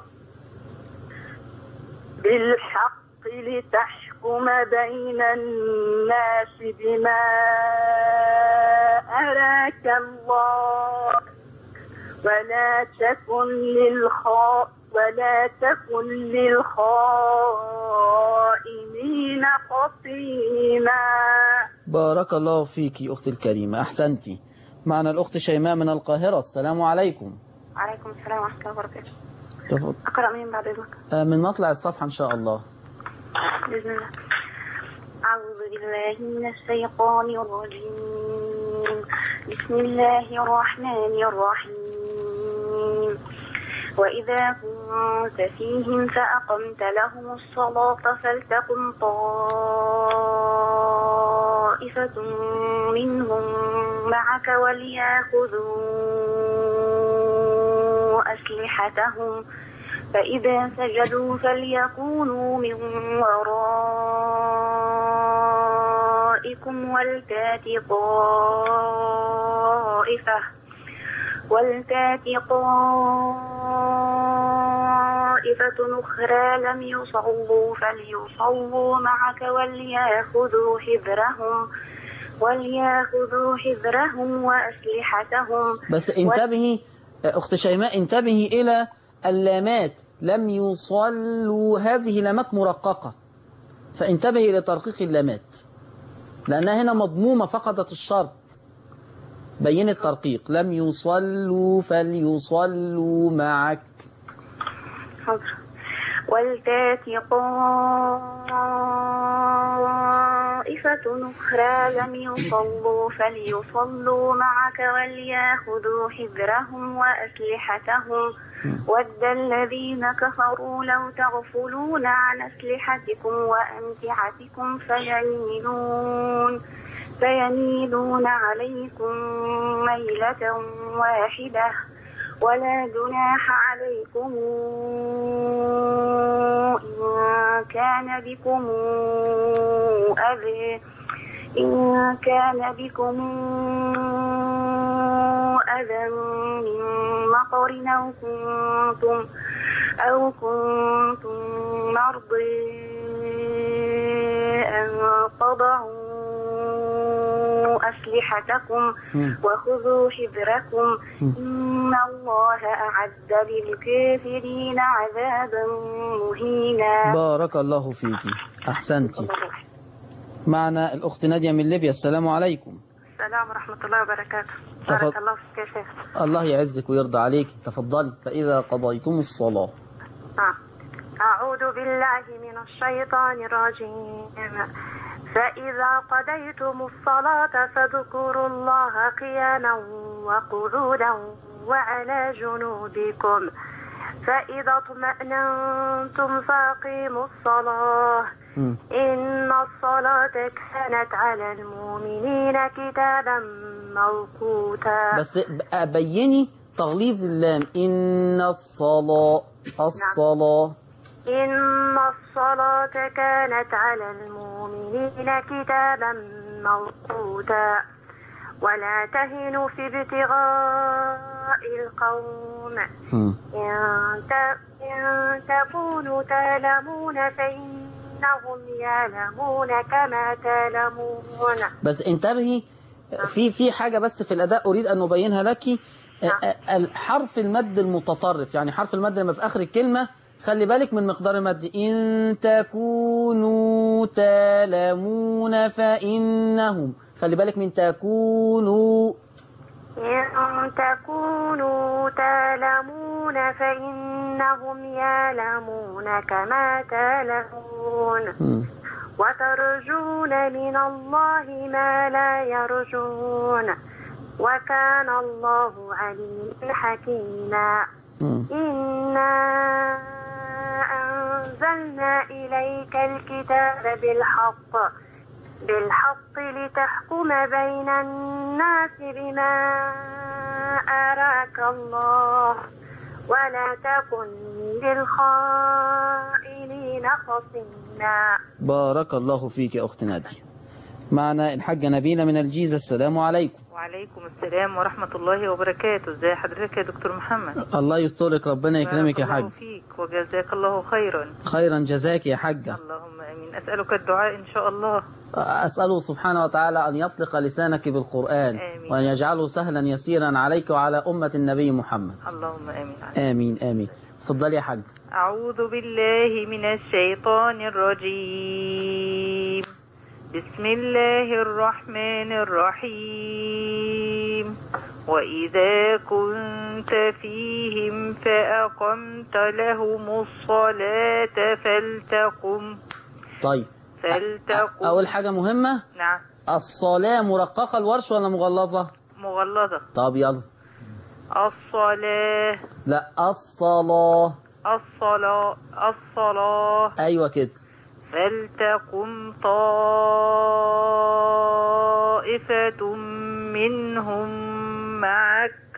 بالحق لتحكم بين الناس بما أراك الله ولا تكن للخا ولا تكن للخائنين خصيما بارك الله فيك أختي الكريمة أحسنتي معنا الأخت شيماء من القاهرة السلام عليكم عليكم السلام ورحمة الله وبركاته تفضل. أقرأ مين بعد إذنك آه، من مطلع الصفحة إن شاء الله بإذن الله أعوذ بالله من الشيطان الرجيم بسم الله الرحمن الرحيم وإذا كنت فيهم فأقمت لهم الصلاة فلتقم طائفة منهم معك وليأخذوا أسلحتهم فإذا سجدوا فليكونوا من ورائكم ولتات طائفة ولتات طائفة أخرى لم يصلوا فليصلوا معك وليأخذوا حذرهم وليأخذوا حذرهم وأسلحتهم بس انتبهي أخت شيماء انتبهي إلى اللامات لم يصلوا هذه لامات مرققة فانتبهي لترقيق اللامات لأنها هنا مضمومة فقدت الشرط بين الترقيق لم يصلوا فليصلوا معك حاضر ولتات طائفة أخرى لم يصلوا فليصلوا معك وليأخذوا حذرهم وأسلحتهم ود الذين كفروا لو تغفلون عن أسلحتكم وأمتعتكم فيميلون فيميلون عليكم ميلة واحدة ولا جناح عليكم إن كان بكم أذى إن كان بكم أذى من مطر أو كنتم أو كنتم مرضي أن تضعوا أسلحتكم وخذوا حذركم إن الله أعد للكافرين عذابا مهينا بارك الله فيك أحسنتي معنا الأخت نادية من ليبيا السلام عليكم السلام ورحمة الله وبركاته تفضل. بارك الله فيك يا شيخ الله يعزك ويرضى عليك تفضلي فإذا قضيتم الصلاة آه. أعوذ بالله من الشيطان الرجيم فإذا قضيتم الصلاة فاذكروا الله قياما وقعودا وعلى جنوبكم فإذا اطمأننتم فأقيموا الصلاة إن الصلاة كانت على المؤمنين كتابا موقوتا بس ب- بيني تغليظ اللام إن الصلاة الصلاة إن الصلاة كانت على المؤمنين كتابا موقوتا ولا تهنوا في ابتغاء القوم إن, ت... إن تكونوا تعلمون فإنهم يعلمون كما تعلمون بس انتبهي في في حاجة بس في الأداء أريد أن أبينها لك الحرف المد المتطرف يعني حرف المد لما في آخر الكلمة خلي بالك من مقدار المد إن تكونوا تعلمون فإنهم خلي بالك من تكونوا إن تكونوا تعلمون فإنهم يعلمون كما تعلمون وترجون من الله ما لا يرجون وكان الله عليما حكيما إنا أنزلنا إليك الكتاب بالحق بالحق لتحكم بين الناس بما أراك الله ولا تكن للخائنين خصيما بارك الله فيك يا أخت نادية معنا الحاجة نبيلة من الجيزة السلام عليكم وعليكم السلام ورحمة الله وبركاته ازي حضرتك يا دكتور محمد الله يسترك ربنا يكرمك يا بارك الله حاج فيك وجزاك الله خيرا خيرا جزاك يا حاجة اللهم امين اسألك الدعاء ان شاء الله أسأله سبحانه وتعالى أن يطلق لسانك بالقرآن آمين. وأن يجعله سهلا يسيرا عليك وعلى أمة النبي محمد اللهم امين آمين آمين تفضلي يا حاج أعوذ بالله من الشيطان الرجيم بسم الله الرحمن الرحيم وإذا كنت فيهم فأقمت لهم الصلاة فلتقم طيب فلتقم أول حاجة مهمة نعم الصلاة مرققة الورش ولا مغلظة مغلظة طب يلا الصلاة لا الصلاة الصلاة الصلاة أيوة كده فلتقم طائفة منهم معك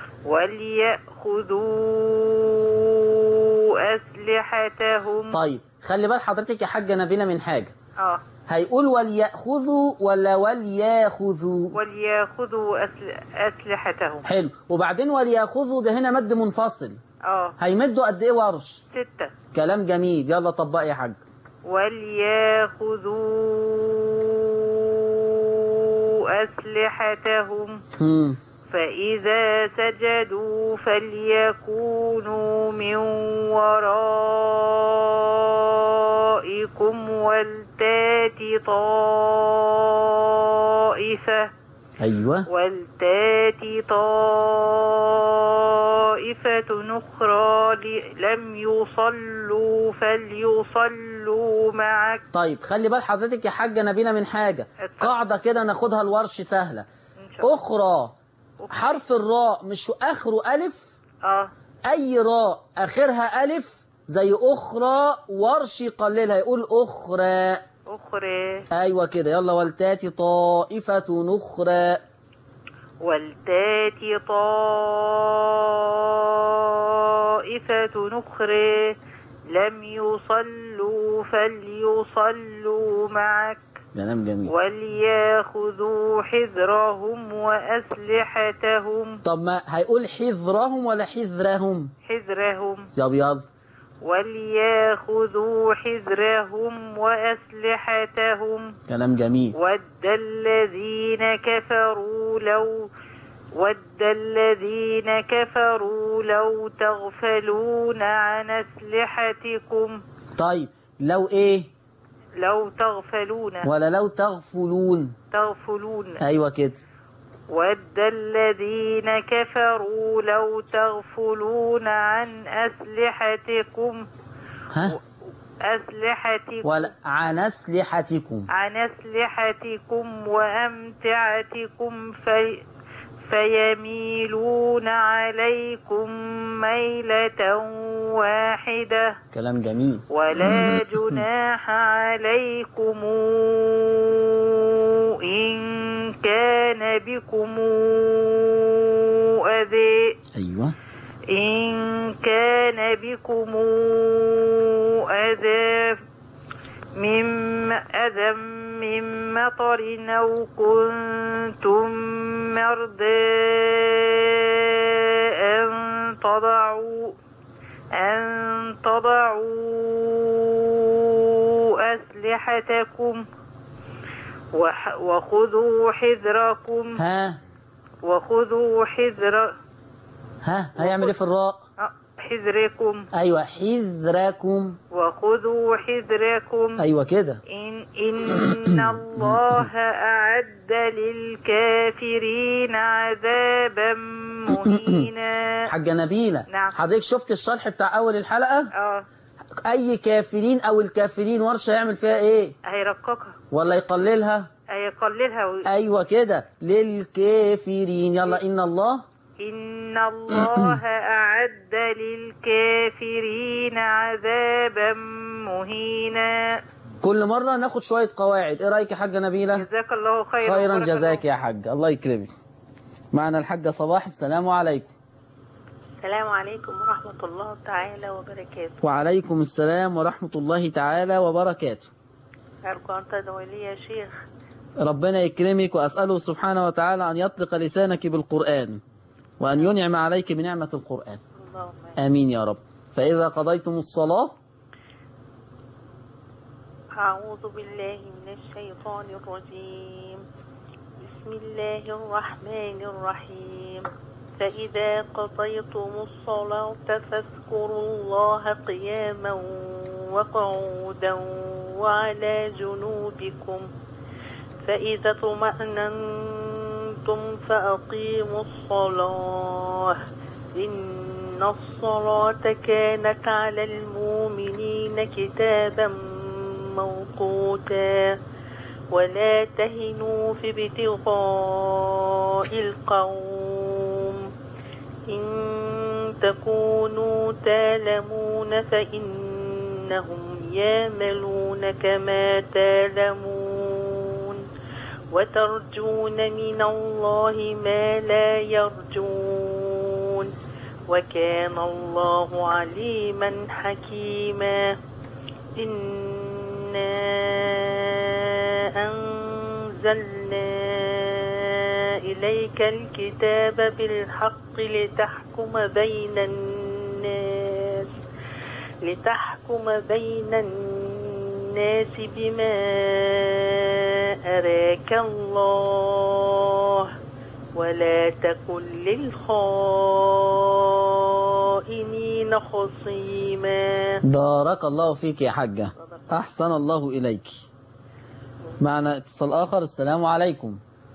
وليأخذوا أسلحتهم طيب خلي بال حضرتك يا حاجة نبيلة من حاجة آه هيقول وليأخذوا ولا ولياخذوا وليأخذوا أسل... أسلحتهم حلو وبعدين ولياخذوا ده هنا مد منفصل آه هيمدوا قد ايه ورش ستة كلام جميل يلا طبق يا حاج وليأخذوا أسلحتهم هم. فإذا سجدوا فليكونوا من ورائكم ولتات طائفة ايوه ولتات طائفة أخرى ل- لم يصلوا فليصلوا معك طيب خلي بال حضرتك يا حاجة نبيلة من حاجة قاعدة كده ناخدها الورش سهلة أخرى حرف الراء مش آخره ألف اه أي راء آخرها ألف زي أخرى ورش يقللها يقول أخرى أخرى أيوة كده يلا ولتاتي طائفة أخرى ولتات طائفة أخرى لم يصلوا فليصلوا معك كلام جميل ولياخذوا حذرهم وأسلحتهم طب ما هيقول حذرهم ولا حذرهم حذرهم طب يلا ولياخذوا حذرهم وأسلحتهم كلام جميل ود الذين كفروا لو ود الذين كفروا لو تغفلون عن أسلحتكم طيب لو ايه لو تغفلون ولا لو تغفلون تغفلون ايوه كده ود الذين كفروا لو تغفلون عن أسلحتكم ها أسلحتكم ولا عن اسلحتكم عن أسلحتكم وأمتعتكم في فيميلون عليكم ميلة واحدة كلام جميل ولا جناح عليكم إن كان بكم أذى ايوه إن كان بكم أذى من أذى من مطر أو كنتم مرضى أن تضعوا أن تضعوا أسلحتكم وح- وخذوا حذركم ها وخذوا حذر ها هيعمل ايه في الراء آه، حذركم ايوه حذركم وخذوا حذركم ايوه كده إن, إن الله أعد للكافرين عذابا مهينا حاجة نبيلة نعم. حضرتك شفت الشرح بتاع اول الحلقة اه اي كافرين او الكافرين ورشة يعمل فيها ايه هيرققها ولا يقللها هيقللها و... ايوه كده للكافرين يلا ان الله إن الله أعد للكافرين عذابا مهينا كل مرة ناخد شوية قواعد ايه رأيك يا حاجة نبيلة جزاك الله خيرا خيرا وبارك جزاك يا حاج الله يكرمك معنا الحاجة صباح السلام عليكم السلام عليكم ورحمة الله تعالى وبركاته وعليكم السلام ورحمة الله تعالى وبركاته أرجو أن تدعو لي يا شيخ ربنا يكرمك وأسأله سبحانه وتعالى أن يطلق لسانك بالقرآن وأن ينعم عليك بنعمة القرآن اللهم آمين يا رب فإذا قضيتم الصلاة أعوذ بالله من الشيطان الرجيم بسم الله الرحمن الرحيم فإذا قضيتم الصلاة فاذكروا الله قياما وقعودا وعلى جنوبكم فإذا اطمأننتم فأقيموا الصلاة إن الصلاة كانت على المؤمنين كتابا موقوتا ولا تهنوا في ابتغاء القوم إن تكونوا تعلمون فإنهم يعملون كما تعلمون وترجون من الله ما لا يرجون وكان الله عليما حكيما إنا أنزلنا إليك الكتاب بالحق لتحكم بين الناس لتحكم بين الناس بما أراك الله ولا تكن للخائنين خصيما بارك الله فيك يا حاجة أحسن الله إليك معنا اتصال آخر السلام عليكم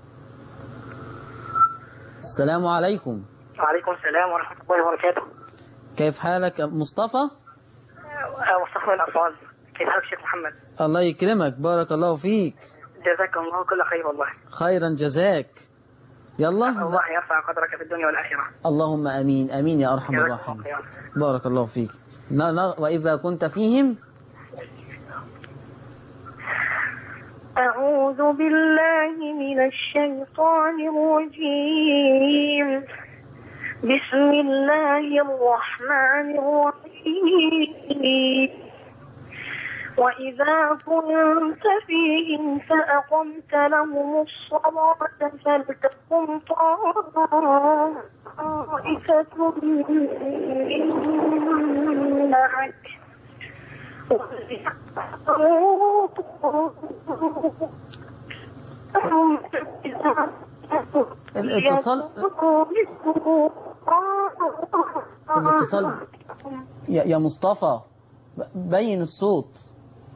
السلام عليكم وعليكم السلام ورحمة الله وبركاته كيف حالك مصطفى آه، مصطفى من أسوان كيف حالك شيخ محمد الله يكرمك بارك الله فيك جزاك الله كل خير والله خيرا جزاك يلا الله يرفع قدرك في الدنيا والآخرة اللهم أمين أمين يا أرحم الراحمين بارك الله فيك ن- ن- وإذا كنت فيهم أعوذ بالله من الشيطان الرجيم بسم الله الرحمن الرحيم وإذا كنت فيهم فأقمت لهم الصلاة فلتقم طائفة منهم معك الاتصال الاتصال يا يا مصطفى ب- بين الصوت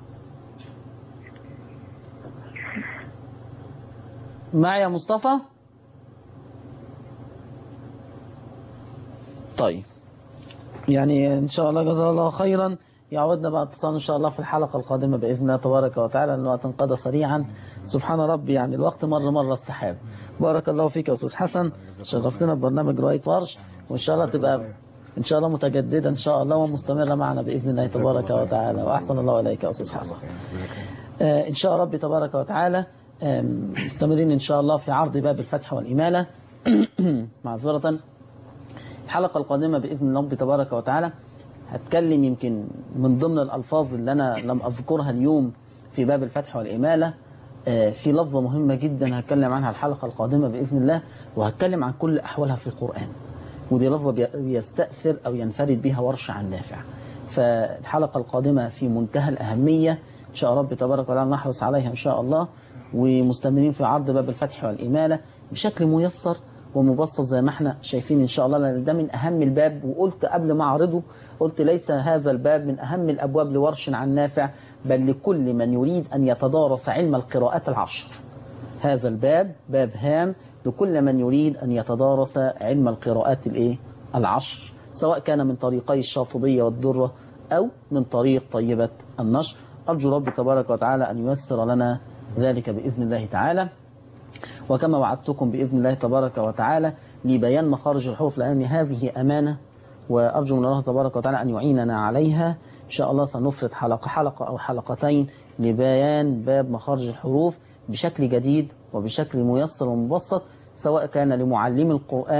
معي يا مصطفى طيب يعني ان شاء الله جزاه الله خيرا يعودنا بقى اتصال ان شاء الله في الحلقه القادمه باذن الله تبارك وتعالى لان الوقت انقضى سريعا سبحان ربي يعني الوقت مر مر السحاب بارك الله فيك يا استاذ حسن شرفتنا ببرنامج روايه ورش وان شاء الله تبقى ان شاء الله متجدده ان شاء الله ومستمره معنا باذن الله تبارك وتعالى واحسن الله اليك يا استاذ حسن آه، إن شاء ربي تبارك وتعالى آم، مستمرين إن شاء الله في عرض باب الفتح والإمالة معذرة الحلقة القادمة بإذن الله ربي تبارك وتعالى هتكلم يمكن من ضمن الألفاظ اللي أنا لم أذكرها اليوم في باب الفتح والإمالة آه، في لفظة مهمة جدا هتكلم عنها الحلقة القادمة بإذن الله وهتكلم عن كل أحوالها في القرآن ودي لفظة بي- بيستأثر أو ينفرد بها ورش عن نافع فالحلقة القادمة في منتهى الأهمية إن شاء رب تبارك وتعالى نحرص عليها إن شاء الله ومستمرين في عرض باب الفتح والإمالة بشكل ميسر ومبسط زي ما احنا شايفين إن شاء الله لأن ده من أهم الباب وقلت قبل ما أعرضه قلت ليس هذا الباب من أهم الأبواب لورش عن نافع بل لكل من يريد أن يتدارس علم القراءات العشر هذا الباب باب هام لكل من يريد أن يتدارس علم القراءات الإيه؟ العشر سواء كان من طريقي الشاطبية والدرة أو من طريق طيبة النشر أرجو ربي تبارك وتعالى أن ييسر لنا ذلك بإذن الله تعالى وكما وعدتكم بإذن الله تبارك وتعالى لبيان مخارج الحروف لأن هذه أمانة وأرجو من الله تبارك وتعالى أن يعيننا عليها إن شاء الله سنفرد حلقة حلقة أو حلقتين لبيان باب مخارج الحروف بشكل جديد وبشكل ميسر ومبسط سواء كان لمعلم القرآن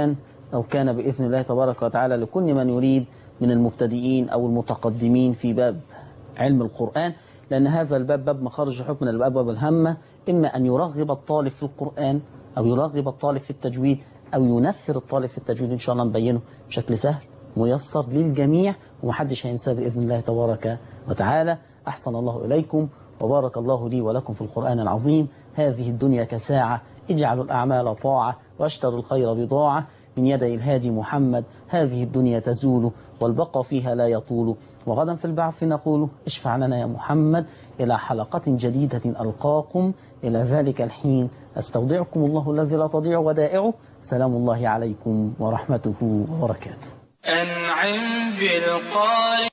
أو كان بإذن الله تبارك وتعالى لكل من يريد من المبتدئين أو المتقدمين في باب علم القرآن لأن هذا الباب باب مخارج الحكم من الأبواب الهامة إما أن يرغب الطالب في القرآن أو يرغب الطالب في التجويد أو ينفر الطالب في التجويد إن شاء الله نبينه بشكل سهل ميسر للجميع ومحدش هينساه بإذن الله تبارك وتعالى أحسن الله إليكم وبارك الله لي ولكم في القرآن العظيم هذه الدنيا كساعة اجعلوا الأعمال طاعة واشتروا الخير بضاعة من يدي الهادي محمد هذه الدنيا تزول والبقى فيها لا يطول وغدا في البعث نقول اشفع لنا يا محمد إلى حلقة جديدة ألقاكم إلى ذلك الحين أستودعكم الله الذي لا تضيع ودائعه سلام الله عليكم ورحمته وبركاته أنعم بالقارئ